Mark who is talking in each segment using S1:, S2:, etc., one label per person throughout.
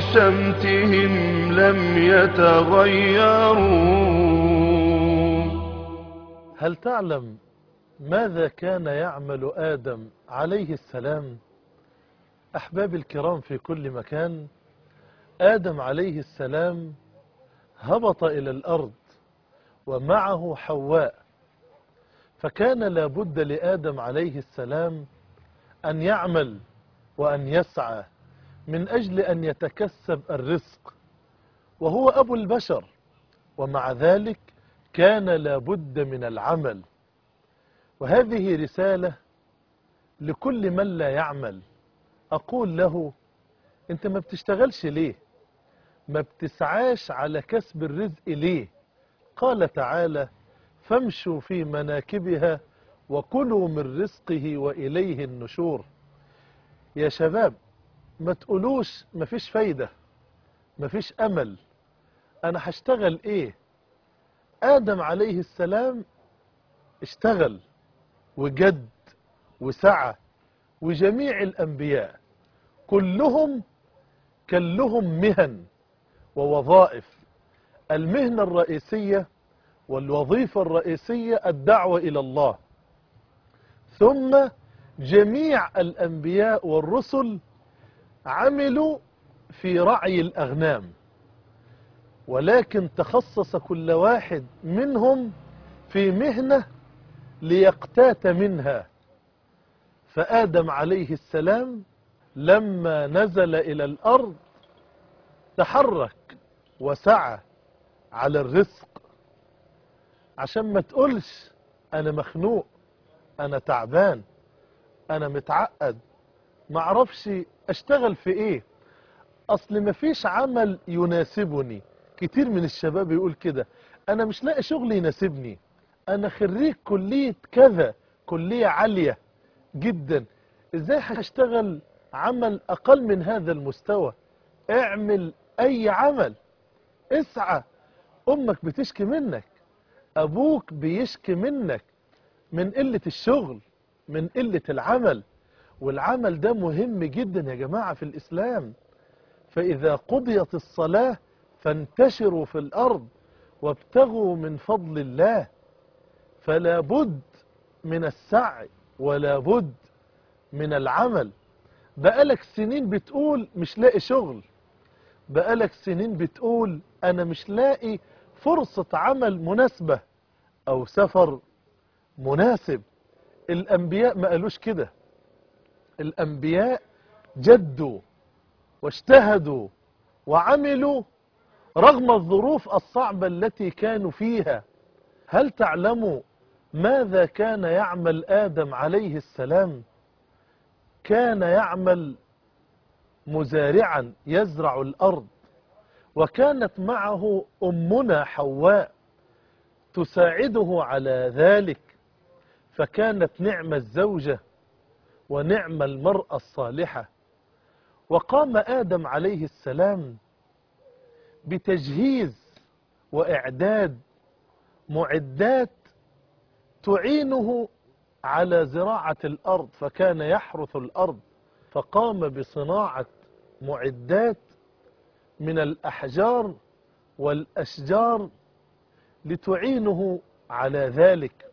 S1: وبسمتهم لم يتغيروا
S2: هل تعلم ماذا كان يعمل آدم عليه السلام أحباب الكرام في كل مكان آدم عليه السلام هبط إلى الأرض ومعه حواء فكان لابد لآدم عليه السلام أن يعمل وأن يسعى من أجل أن يتكسب الرزق وهو أبو البشر ومع ذلك كان لابد من العمل وهذه رسالة لكل من لا يعمل أقول له أنت ما بتشتغلش ليه ما بتسعاش على كسب الرزق ليه قال تعالى فامشوا في مناكبها وكلوا من رزقه وإليه النشور يا شباب ما تقولوش مفيش فايدة مفيش أمل أنا هشتغل إيه آدم عليه السلام اشتغل وجد وسعى وجميع الأنبياء كلهم كان لهم مهن ووظائف المهنة الرئيسية والوظيفة الرئيسية الدعوة إلى الله ثم جميع الأنبياء والرسل عملوا في رعي الأغنام ولكن تخصص كل واحد منهم في مهنة ليقتات منها فآدم عليه السلام لما نزل إلى الأرض تحرك وسعى على الرزق عشان ما تقولش أنا مخنوق أنا تعبان أنا متعقد معرفش أشتغل في إيه أصل مفيش عمل يناسبني كتير من الشباب يقول كده أنا مش لاقي شغل يناسبني أنا خريج كلية كذا كلية عالية جدا إزاي هشتغل عمل أقل من هذا المستوى اعمل أي عمل اسعى أمك بتشكي منك أبوك بيشكي منك من قلة الشغل من قلة العمل والعمل ده مهم جدا يا جماعة في الإسلام فإذا قضيت الصلاة فانتشروا في الأرض وابتغوا من فضل الله فلا بد من السعي ولا بد من العمل بقالك سنين بتقول مش لاقي شغل بقالك سنين بتقول أنا مش لاقي فرصة عمل مناسبة أو سفر مناسب الأنبياء ما قالوش كده الأنبياء جدوا واجتهدوا وعملوا رغم الظروف الصعبة التي كانوا فيها هل تعلموا ماذا كان يعمل آدم عليه السلام كان يعمل مزارعا يزرع الأرض وكانت معه أمنا حواء تساعده على ذلك فكانت نعم الزوجة ونعم المرأة الصالحة وقام آدم عليه السلام بتجهيز وإعداد معدات تعينه على زراعة الأرض فكان يحرث الأرض فقام بصناعة معدات من الأحجار والأشجار لتعينه على ذلك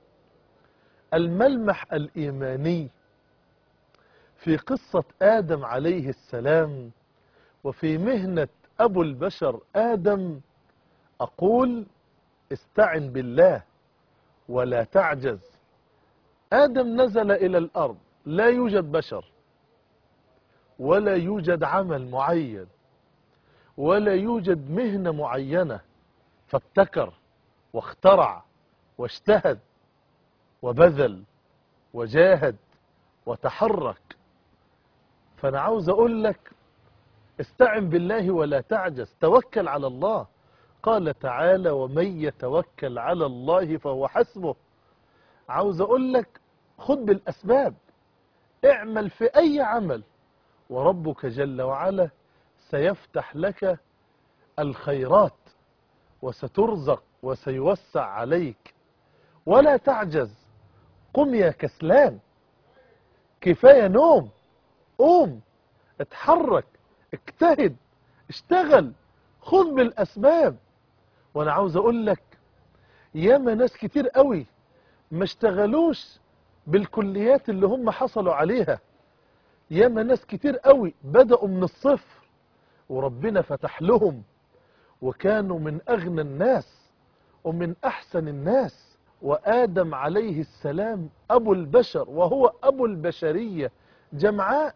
S2: الملمح الإيماني في قصة آدم عليه السلام وفي مهنة أبو البشر آدم أقول استعن بالله ولا تعجز آدم نزل إلى الأرض لا يوجد بشر ولا يوجد عمل معين ولا يوجد مهنة معينة فابتكر واخترع واجتهد وبذل وجاهد وتحرك فأنا عاوز أقول لك استعن بالله ولا تعجز توكل على الله قال تعالى ومن يتوكل على الله فهو حسبه عاوز أقول لك خد بالأسباب اعمل في أي عمل وربك جل وعلا سيفتح لك الخيرات وسترزق وسيوسع عليك ولا تعجز قم يا كسلان كفاية نوم قوم اتحرك اجتهد اشتغل خذ بالأسباب وانا عاوز اقول لك ياما ناس كتير قوي ما اشتغلوش بالكليات اللي هم حصلوا عليها ياما ناس كتير قوي بدأوا من الصفر وربنا فتح لهم وكانوا من أغنى الناس ومن أحسن الناس وآدم عليه السلام أبو البشر وهو أبو البشرية جمعاء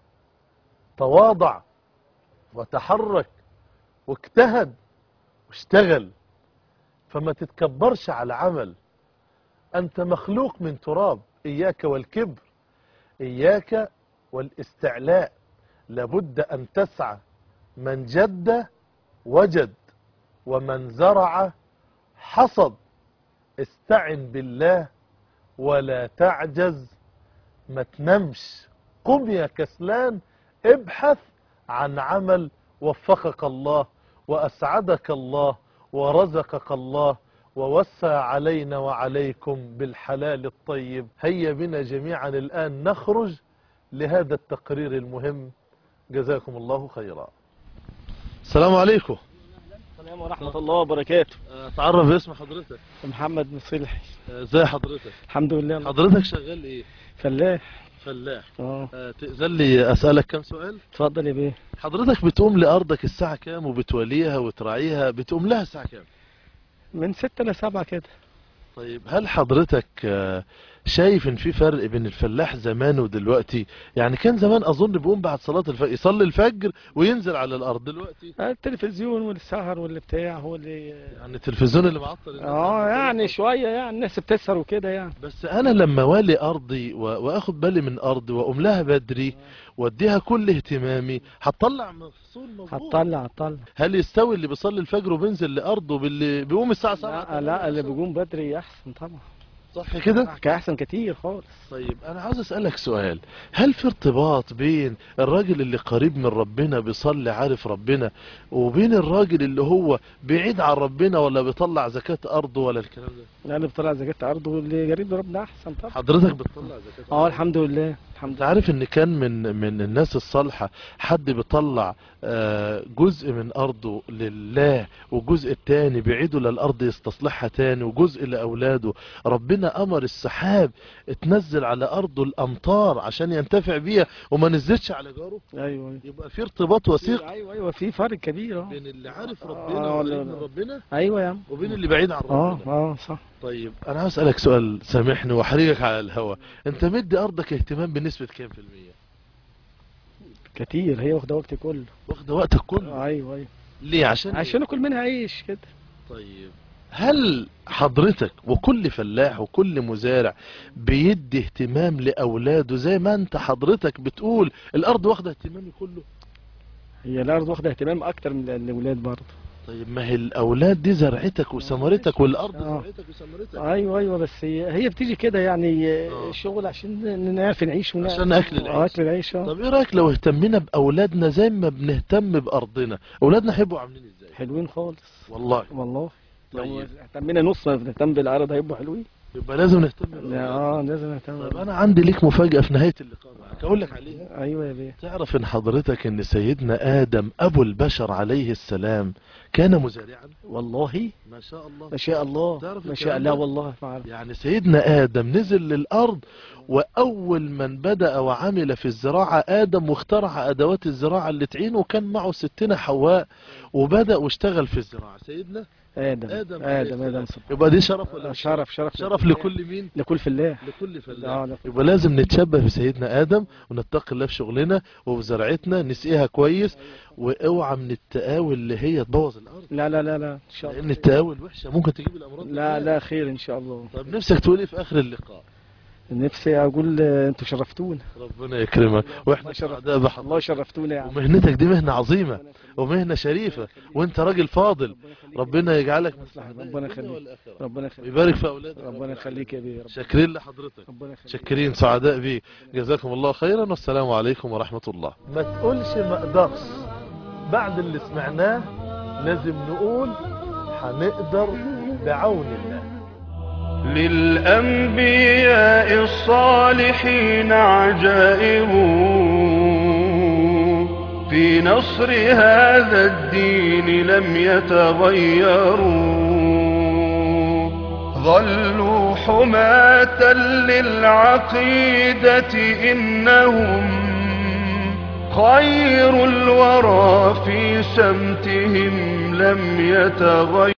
S2: تواضع وتحرك واجتهد واشتغل فما تتكبرش على عمل أنت مخلوق من تراب إياك والكبر إياك والاستعلاء لابد أن تسعى من جد وجد ومن زرع حصد استعن بالله ولا تعجز ما تنمش قم يا كسلان ابحث عن عمل وفقك الله وأسعدك الله ورزقك الله ووسع علينا وعليكم بالحلال الطيب هيا بنا جميعا الآن نخرج لهذا التقرير المهم جزاكم الله خيرا السلام عليكم
S3: السلام ورحمة الله وبركاته
S2: تعرف باسم حضرتك
S3: محمد مصلحي
S2: ازاي حضرتك
S3: الحمد لله
S2: حضرتك شغال ايه
S3: فلاح
S2: فلاح
S3: اه
S2: آه، تأذن لي اسألك كم سؤال
S3: اتفضل يا بيه
S2: حضرتك بتقوم لأرضك الساعة كام وبتوليها وتراعيها بتقوم لها الساعة كام
S3: من ستة لسبعة كده
S2: طيب هل حضرتك آه، شايف ان في فرق بين الفلاح زمان ودلوقتي يعني كان زمان اظن بيقوم بعد صلاة الفجر يصلي الفجر وينزل على الارض دلوقتي
S3: آه، التلفزيون والسهر واللي بتاع هو اللي
S2: يعني التلفزيون اللي معطل الناس
S3: اه
S2: عن
S3: يعني
S2: الطريق.
S3: شوية يعني الناس بتسهر وكده يعني
S2: بس انا لما والي ارضي و- واخد بالي من ارضي واقوم لها بدري واديها كل اهتمامي هتطلع محصول مظبوط
S3: هتطلع هتطلع
S2: هل يستوي اللي بيصلي الفجر وبينزل لارضه باللي بيقوم الساعة 7
S3: لا لا اللي بيقوم بدري احسن طبعا
S2: صح كده
S3: احسن كتير خالص
S2: طيب انا عاوز اسالك سؤال هل في ارتباط بين الراجل اللي قريب من ربنا بيصلي عارف ربنا وبين الراجل اللي هو بعيد عن ربنا ولا بيطلع زكاة ارضه ولا الكلام ده
S3: لا اللي بيطلع زكاة ارضه واللي قريب لربنا احسن طبعا
S2: حضرتك بتطلع زكاة
S3: اه الحمد لله الحمد
S2: انت
S3: لله
S2: عارف ان كان من من الناس الصالحة حد بيطلع آه، جزء من ارضه لله وجزء التاني بعيده للارض يستصلحها تاني وجزء لاولاده ربنا امر السحاب تنزل على ارضه الامطار عشان ينتفع بيها وما نزلتش على جاره
S3: ايوه ايوه
S2: يبقى في ارتباط وثيق
S3: ايوه ايوه في فرق كبير اه
S2: بين اللي عارف
S3: آه،
S2: ربنا
S3: لا،
S2: وقريب من
S3: لا.
S2: ربنا
S3: ايوه يا عم
S2: وبين اللي بعيد عن
S3: اه
S2: ربنا
S3: اه صح
S2: طيب انا عاوز اسالك سؤال سامحني واحرجك على الهوا انت مدي ارضك اهتمام بنسبة كام في المية
S3: كتير هي واخده وقتي كله
S2: واخده وقتك كله
S3: آه، ايوه ايوه
S2: ليه عشان
S3: عشان اكل منها عيش كده
S2: طيب هل حضرتك وكل فلاح وكل مزارع بيدي اهتمام لأولاده زي ما انت حضرتك بتقول الأرض واخدة اهتمامي كله
S3: هي الارض واخده اهتمام اكتر من الاولاد برضه
S2: طيب ما هي الأولاد دي زرعتك وثمرتك والأرض
S3: آه.
S2: زرعتك وثمرتك
S3: ايوه ايوه بس هي, هي بتيجي كده يعني
S2: آه.
S3: الشغل عشان نعرف نعيش ونعرف
S2: عشان أكل العيش.
S3: آه، اكل العيش اه
S2: طب ايه رأيك لو اهتمينا بأولادنا زي ما بنهتم بأرضنا أولادنا هيبقوا عاملين ازاي
S3: حلوين خالص
S2: والله
S3: والله لو
S2: طيب.
S3: اهتمينا نص ما بنهتم بالارض هيبقوا حلوين
S2: يبقى لازم نهتم
S3: لا،
S2: بأولادنا
S3: اه لازم نهتم
S2: طيب أنا عندي ليك مفاجأة في نهاية اللقاء معك أقول لك عليها
S3: ايوه يا بيه
S2: تعرف ان حضرتك ان سيدنا ادم ابو البشر عليه السلام كان مزارعا
S3: والله
S2: ما شاء الله
S3: ما شاء الله
S2: تعرف
S3: ما
S2: الكلام
S3: شاء الله
S2: ده؟
S3: والله ما اعرف
S2: يعني سيدنا ادم نزل للارض واول من بدأ وعمل في الزراعة ادم واخترع ادوات الزراعة اللي تعينه وكان معه ستنا حواء وبدأ واشتغل في الزراعة سيدنا
S3: ادم
S2: ادم عليه
S3: ادم
S2: السلام.
S3: ادم سبحان
S2: يبقى دي شرف ولا
S3: الله.
S2: مش
S3: شرف شرف
S2: شرف لكل مين
S3: لكل فلاح
S2: لكل
S3: آه،
S2: فلاح
S3: لكل-
S2: يبقى لازم نتشبه بسيدنا ادم ونتقي الله في شغلنا وفي زرعتنا نسقيها كويس واوعى من التقاوي اللي هي تبوظ الارض
S3: لا لا لا لا ان شاء الله
S2: لان التقاوي الوحشه ممكن تجيب الامراض
S3: لا
S2: كلها.
S3: لا خير ان شاء الله
S2: طب نفسك تقول ايه في اخر اللقاء
S3: نفسي اقول آه، انتوا شرفتونا
S2: ربنا يكرمك واحنا
S3: الله يشرف-
S2: سعداء
S3: الله
S2: بحضرتك
S3: شرفتونا يا عم
S2: ومهنتك دي مهنه عظيمه ومهنه شريفه وانت راجل فاضل ربنا يجعلك من
S3: مصلحة.
S2: سعداء
S3: ربنا
S2: الدنيا
S3: يخليك.
S2: والآخرة.
S3: ربنا يخليك
S2: ويبارك في اولادك
S3: ربنا يخليك يا بيه رب-
S2: شاكرين لحضرتك
S3: ربنا يخليك
S2: شاكرين سعداء بيك جزاكم الله خيرا والسلام عليكم ورحمة الله ما تقولش ما اقدرش بعد اللي سمعناه لازم نقول هنقدر بعون الله
S1: للأنبياء الصالحين عجائب في نصر هذا الدين لم يتغيروا ظلوا حماة للعقيدة إنهم خير الورى في سمتهم لم يتغيروا